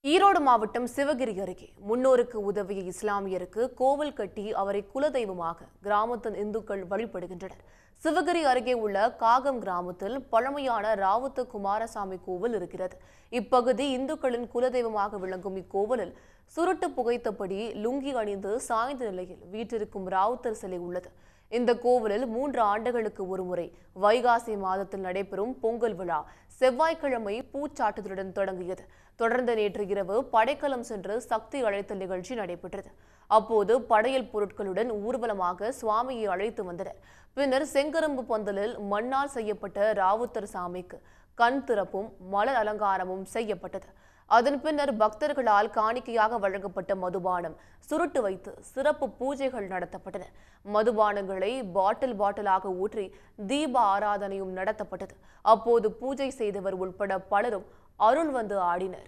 ஈரோடு மாவட்டம் சிவகிரி அருகே முன்னோருக்கு உதவிய இஸ்லாமியருக்கு கோவில் கட்டி அவரை குலதெய்வமாக கிராமத்தின் இந்துக்கள் வழிபடுகின்றனர் சிவகிரி அருகே உள்ள காகம் கிராமத்தில் பழமையான ராவுத்த குமாரசாமி கோவில் இருக்கிறது இப்பகுதி இந்துக்களின் குலதெய்வமாக விளங்கும் இக்கோவிலில் சுருட்டு புகைத்தபடி லுங்கி அணிந்து சாய்ந்த நிலையில் வீற்றிருக்கும் ராவுத்தர் சிலை உள்ளது இந்த கோவிலில் மூன்று ஆண்டுகளுக்கு ஒருமுறை வைகாசி மாதத்தில் நடைபெறும் பொங்கல் விழா செவ்வாய்க்கிழமை பூச்சாட்டுதலுடன் தொடங்கியது தொடர்ந்து நேற்று இரவு படைக்கலம் சென்று சக்தி அழைத்தல் நிகழ்ச்சி நடைபெற்றது அப்போது படையல் பொருட்களுடன் ஊர்வலமாக சுவாமியை அழைத்து வந்தனர் பின்னர் செங்கரும்பு பந்தலில் மண்ணால் செய்யப்பட்ட ராவுத்தர் சாமிக்கு கண் திறப்பும் மலர் அலங்காரமும் செய்யப்பட்டது அதன் பின்னர் பக்தர்களால் காணிக்கையாக வழங்கப்பட்ட மதுபானம் சுருட்டு வைத்து சிறப்பு பூஜைகள் நடத்தப்பட்டன மதுபானங்களை பாட்டில் பாட்டிலாக ஊற்றி தீப ஆராதனையும் நடத்தப்பட்டது அப்போது பூஜை செய்தவர் உட்பட பலரும் அருள் வந்து ஆடினர்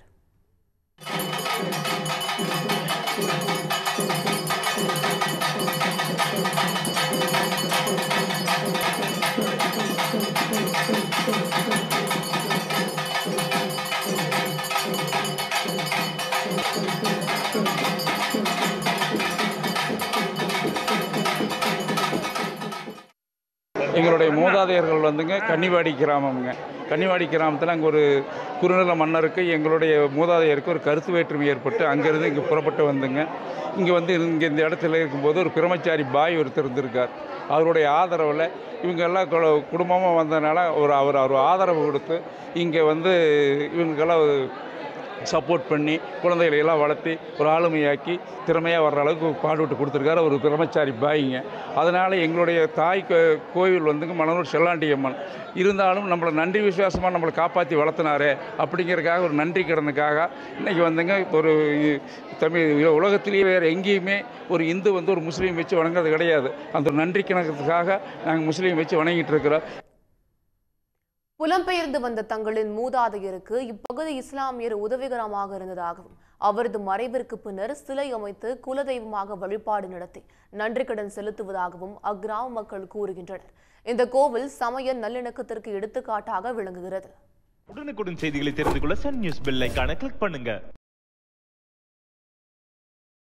எங்களுடைய மூதாதையர்கள் வந்துங்க கன்னிவாடி கிராமம்ங்க கன்னிவாடி கிராமத்தில் அங்கே ஒரு குறுநில மன்னருக்கு எங்களுடைய மூதாதையருக்கு ஒரு கருத்து வேற்றுமை ஏற்பட்டு அங்கேருந்து இங்கே புறப்பட்டு வந்துங்க இங்கே வந்து இங்கே இந்த இடத்துல இருக்கும்போது ஒரு பிரம்மச்சாரி பாய் ஒருத்தர் இருந்திருக்கார் அவருடைய ஆதரவில் இவங்க எல்லாம் குடும்பமாக வந்ததுனால ஒரு அவர் அவர் ஆதரவு கொடுத்து இங்கே வந்து இவங்களுக்கெல்லாம் சப்போர்ட் பண்ணி குழந்தைகளை எல்லாம் வளர்த்தி ஒரு ஆளுமையாக்கி திறமையாக வர்ற அளவுக்கு பாடுவிட்டு கொடுத்துருக்காரு ஒரு பிரம்மச்சாரி பாய்ங்க அதனால் எங்களுடைய தாய் கோ- கோவில் வந்துங்க மணலூர் செல்லாண்டி அம்மன் இருந்தாலும் நம்மளை நன்றி விசுவாசமாக நம்மளை காப்பாற்றி வளர்த்தினாரே அப்படிங்கிறதுக்காக ஒரு நன்றி கடனுக்காக இன்றைக்கி வந்துங்க ஒரு இ- தமிழ் உலகத்திலேயே வேறு எங்கேயுமே ஒரு இந்து வந்து ஒரு முஸ்லீம் வச்சு வணங்குறது கிடையாது அந்த ஒரு நன்றி கணக்குக்காக நாங்கள் முஸ்லீம் வச்சு வணங்கிட்டு இருக்கிறோம் புலம்பெயர்ந்து வந்த தங்களின் மூதாதையருக்கு இப்பகுதி இஸ்லாமியர் உதவிகரமாக இருந்ததாகவும் அவரது மறைவிற்கு பின்னர் சிலை அமைத்து குலதெய்வமாக வழிபாடு நடத்தி நன்றிக்கடன் செலுத்துவதாகவும் அக்கிராம மக்கள் கூறுகின்றனர் இந்த கோவில் சமய நல்லிணக்கத்திற்கு எடுத்துக்காட்டாக விளங்குகிறது உடனுக்குடன் செய்திகளை தெரிந்து கொள்ள சன் நியூஸ் பெல் ஐகானை கிளிக் பண்ணுங்க